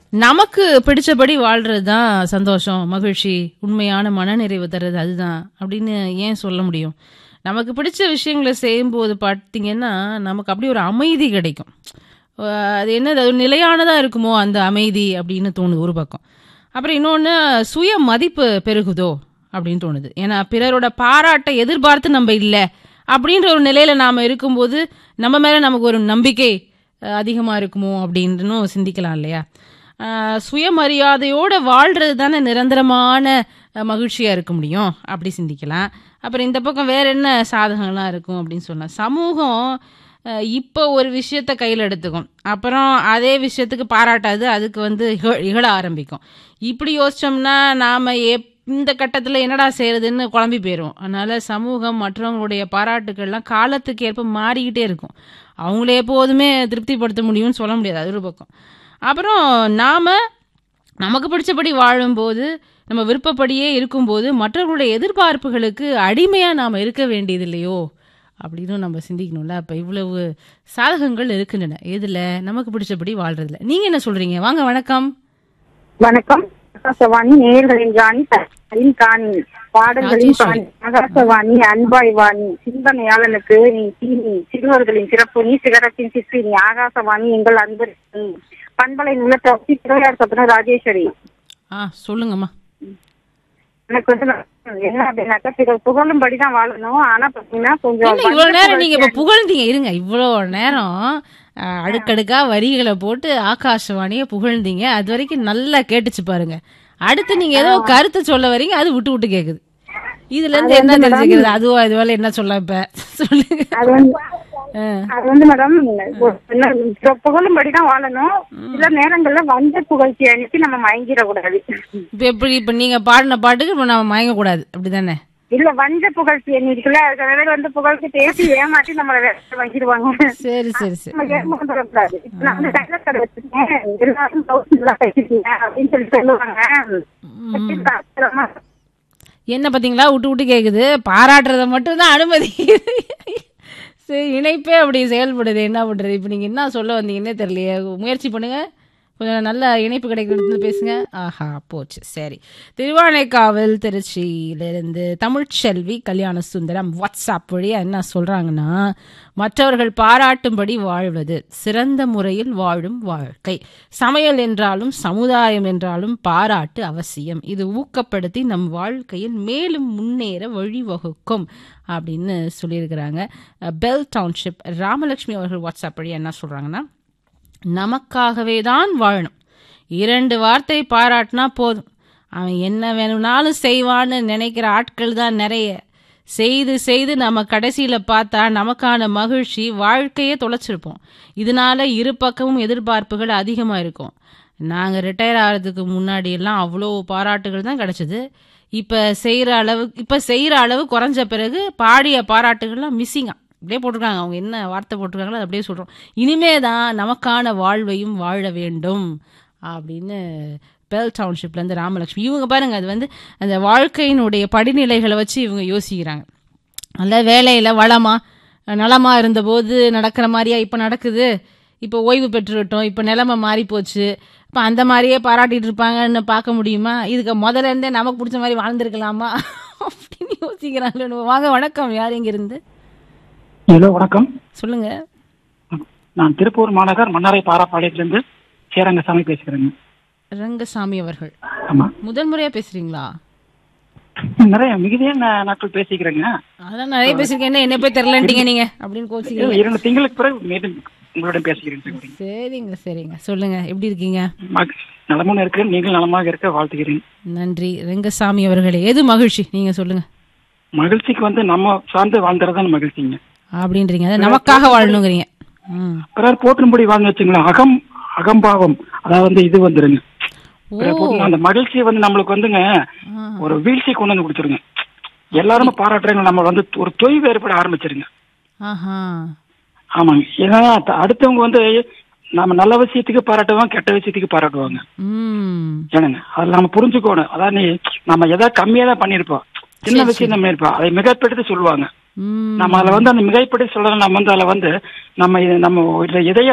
நமக்கு பிடிச்சபடி வாழ்றது தான் சந்தோஷம் மகிழ்ச்சி உண்மையான மனநிறைவு தர்றது அதுதான் அப்படின்னு ஏன் சொல்ல முடியும் நமக்கு பிடிச்ச விஷயங்களை செய்யும்போது பார்த்தீங்கன்னா நமக்கு அப்படி ஒரு அமைதி கிடைக்கும் அஹ் அது என்னது அது நிலையானதாக இருக்குமோ அந்த அமைதி அப்படின்னு தோணுது ஒரு பக்கம் அப்புறம் இன்னொன்று சுய மதிப்பு பெருகுதோ அப்படின்னு தோணுது ஏன்னா பிறரோட பாராட்டை எதிர்பார்த்து நம்ம இல்லை அப்படின்ற ஒரு நிலையில் நாம் இருக்கும்போது நம்ம மேலே நமக்கு ஒரு நம்பிக்கை அதிகமாக இருக்குமோ அப்படின்னு சிந்திக்கலாம் இல்லையா அஹ் சுயமரியாதையோட வாழ்றது தானே நிரந்தரமான அஹ், மகிழ்ச்சியா இருக்க முடியும் அப்படி சிந்திக்கலாம் அப்புறம் இந்த பக்கம் வேற என்ன சாதகங்கள்லாம் இருக்கும் அப்படின்னு சொல்லலாம் சமூகம் அஹ், இப்போ ஒரு விஷயத்த கையில் எடுத்துக்கும் அப்புறம் அதே விஷயத்துக்கு பாராட்டாது அதுக்கு வந்து இக- இகழ ஆரம்பிக்கும் இப்படி யோசிச்சோம்னா நாம எப் இந்த கட்டத்தில் என்னடா செய்யறதுன்னு குழம்பி போயிடும் அதனால சமூகம் மற்றவங்களுடைய பாராட்டுக்கள்லாம் காலத்துக்கு ஏற்ப மாறிக்கிட்டே இருக்கும் அவங்கள எப்போதுமே திருப்திப்படுத்த முடியும்னு சொல்ல முடியாது அது ஒரு பக்கம் அப்புறம் நாம நமக்கு பிடிச்சபடி வாழும்போது நம்ம விருப்பப்படியே இருக்கும்போது மற்றவர்களுடைய எதிர்பார்ப்புகளுக்கு அடிமையா நாம இருக்க வேண்டியது இல்லையோ அப்படின்னு நம்ம சிந்திக்கணும்ல அப்ப இவ்வளவு சாதகங்கள் இருக்கின்றன எதுல நமக்கு பிடிச்சபடி வாழ்றதுல நீங்க என்ன சொல்றீங்க வாங்க வணக்கம் வணக்கம் ஆகாசவாணி நேயர்களின் ராணி தரின் காணி பாடல்களின் பாணி ஆகாசவாணி அன்பாய் வாணி சிந்தனையாளனுக்கு நீ தீனி சிறுவர்களின் சிறப்பு நீ சிகரத்தின் சிற்பி நீ ஆகாசவாணி எங்கள் அன்பு நீ பண்பலை உள்ளத்தி திருவையார் சத்தன ராஜேஸ்வரி ஆ சொல்லுங்கம்மா எனக்கு வந்து நான் என்ன அப்படின்னாக்கா பிறர் புகழும்படிதான் வாழணும் ஆனா பாத்தீங்கன்னா கொஞ்சம் என்ன இவ்வளவு நேரம் நீங்க இப்ப புகழ்ந்தீங்க இருங்க இவ்வளவு நேரம் அஹ், அடுக்கடுக்கா வரிகளை போட்டு ஆகாசவாணிய புகழ்ந்தீங்க அது வரைக்கும் நல்லா கேட்டுச்சு பாருங்க அடுத்து நீங்க ஏதோ கருத்து சொல்ல வரீங்க அது விட்டு விட்டு கேக்குது இதுல இருந்து என்ன தெரிஞ்சுக்கிறது அதுவா இதுவால என்ன சொல்ல இப்ப சொல்லுங்க அது வந்து அஹ், அது வந்து மேடம் என்ன புகழும்படிதான் வாழணும் சில நேரங்கள்ல வந்த புகழ்ச்சி அனுப்பி நம்ம மயங்கிடக்கூடாது இப்ப எப்படி இப்ப நீங்க பாடின பாட்டுக்கு இப்ப நம்ம மயங்க கூடாது அப்படிதானே இல்ல வஞ்ச புகழ்ச்சி எண்ணி இருக்குல்ல சில பேர் வந்து புகழ்ச்சி பேசி ஏமாத்தி நம்மள வேலை வாங்கிடுவாங்க சரி சரி சரி நம்ம ஏமாந்துடக்கூடாது இப்ப நான் வந்து டைலர் கடை வச்சிருக்கேன் எல்லாரும் பிளவுஸ் நல்லா தைச்சிருக்கீங்க அப்படின்னு சொல்லி சொல்லுவாங்க ஆச்சரியமா என்ன பாத்தீங்களா விட்டு விட்டு கேக்குது பாராட்டுறத மட்டும்தான் அனுமதி சரி இணைப்பே அப்படி செயல்படுது என்ன பண்றது இப்போ நீங்க என்ன சொல்ல வந்தீங்கன்னே தெரியலையே முயற்சி பண்ணுங்க கொஞ்சம் நல்ல இணைப்பு கிடைக்கிறது பேசுங்க ஆஹா போச்சு சரி திருவானைக்காவல் திருச்சியிலிருந்து தமிழ்ச்செல்வி கல்யாண சுந்தரம் வாட்ஸ்அப் வழியா என்ன சொல்றாங்கன்னா மற்றவர்கள் பாராட்டும்படி வாழ்வது சிறந்த முறையில் வாழும் வாழ்க்கை சமையல் என்றாலும் சமுதாயம் என்றாலும் பாராட்டு அவசியம் இது ஊக்கப்படுத்தி நம் வாழ்க்கையில் மேலும் முன்னேற வழிவகுக்கும் அப்படின்னு சொல்லியிருக்கிறாங்க பெல் டவுன்ஷிப் ராமலட்சுமி அவர்கள் வாட்ஸ்அப் வழியா என்ன சொல்றாங்கன்னா நமக்காகவே தான் வாழணும் இரண்டு வார்த்தை பாராட்டினா போதும் அவன் என்ன வேணும்னாலும் செய்வான்னு நினைக்கிற ஆட்கள் தான் நிறைய செய்து செய்து நம்ம கடைசியில பார்த்தா நமக்கான மகிழ்ச்சி வாழ்க்கையே தொலைச்சிருப்போம் இதனால இரு பக்கமும் எதிர்பார்ப்புகள் அதிகமா இருக்கும் நாங்க ரிட்டையர் ஆகிறதுக்கு முன்னாடி எல்லாம் அவ்வளோ பாராட்டுகள் தான் கிடைச்சது இப்ப செய்யற அளவு இப்ப செய்யற அளவு குறைஞ்ச பிறகு பாடிய பாராட்டுகள்லாம் மிஸ்ஸிங்கா அப்படியே போட்டிருக்காங்க அவங்க என்ன வார்த்தை போட்டிருக்காங்களோ அதை அப்படியே சொல்றோம் இனிமே தான் நமக்கான வாழ்வையும் வாழ வேண்டும் அப்படின்னு பெல் டவுன்ஷிப்ல இருந்து ராமலட்சுமி இவங்க பாருங்க அது வந்து அந்த வாழ்க்கையினுடைய படிநிலைகளை வச்சு இவங்க யோசிக்கிறாங்க நல்ல வேலையில வளமா நலமா இருந்தபோது நடக்கிற மாதிரியா இப்ப நடக்குது இப்போ ஓய்வு பெற்றுவிட்டோம் இப்போ நிலைமை மாறி போச்சு இப்போ அந்த மாதிரியே பாராட்டிட்டு இருப்பாங்கன்னு பார்க்க முடியுமா இதுக்கு முதல்ல இருந்தே நமக்கு பிடிச்ச மாதிரி வாழ்ந்திருக்கலாமா அப்படின்னு யோசிக்கிறாங்க வாங்க வணக்கம் யார் இங்க இருந்து ஹலோ வணக்கம் சொல்லுங்க நான் திருப்பூர் மாநகர் மன்னாரை பாராப்பாளையத்திலிருந்து சேரங்கசாமி பேசுகிறேங்க ரங்கசாமி அவர்கள் ஆமா முதல் முறையா பேசுறீங்களா நிறைய மிகுதியான நாட்கள் பேசிக்கிறேங்க அதான் நிறைய பேசிருக்கேன் என்ன என்ன போய் தெரிலன்ட்டீங்க நீங்க அப்படின்னு கோச்சிக்கிறீங்க இரண்டு திங்களுக்கு பிறகு மீண்டும் உங்களிடம் பேசுகிறேன் சகோதரி. சரிங்க சரிங்க சொல்லுங்க எப்படி இருக்கீங்க மக- நலமுடன் இருக்க நீங்கள் நலமாக இருக்க வாழ்த்துகிறேன் நன்றி ரங்கசாமி அவர்களே எது மகிழ்ச்சி நீங்க சொல்லுங்க மகிழ்ச்சிக்கு வந்து நம்ம சார்ந்து வாழ்ந்துறதான் மகிழ்ச்சிங்க அப்படின்றீங்க அதான் நமக்காக வாழணுங்கிறீங்க ம் பிறர் போற்றும்படி வாழ்ந்து வச்சுங்களேன் அகம் அகம்பாவம் அதாவது வந்து இது வந்துருங்க ஓ பிறர் போற்றும் அந்த மகிழ்ச்சியை வந்து நம்மளுக்கு வந்துங்க ஆ. ஒரு வீழ்ச்சி கொண்டு வந்து கொடுத்துருங்க எல்லாருமே பாராட்டுறாங்க நம்ம வந்து ஒரு தொய்வு ஏற்பட ஆரம்பிச்சிருங்க ஆஹா ஆமாங்க ஏன்னா த- அடுத்தவங்க வந்து நம்ம நல்ல விஷயத்துக்கு பாராட்டுவாங்க கெட்ட விஷயத்துக்கு பாராட்டுவாங்க ம் ஏனுங்க அதில் நம்ம புரிஞ்சுக்கணும் அதாவது நீ நம்ம எதாவது கம்மியா தான் பண்ணியிருப்போம் சின்ன விஷயம் தான் பண்ணியிருப்போம் அதை மிகைப்படுத்தி சொல்லுவாங்க ம் நம்ம அதில் வந்து அந்த மிகைப்படுத்தி சொல்றத நம்ம வந்து அதில் வந்து நம்ம இது- நம்ம இதுல எதைய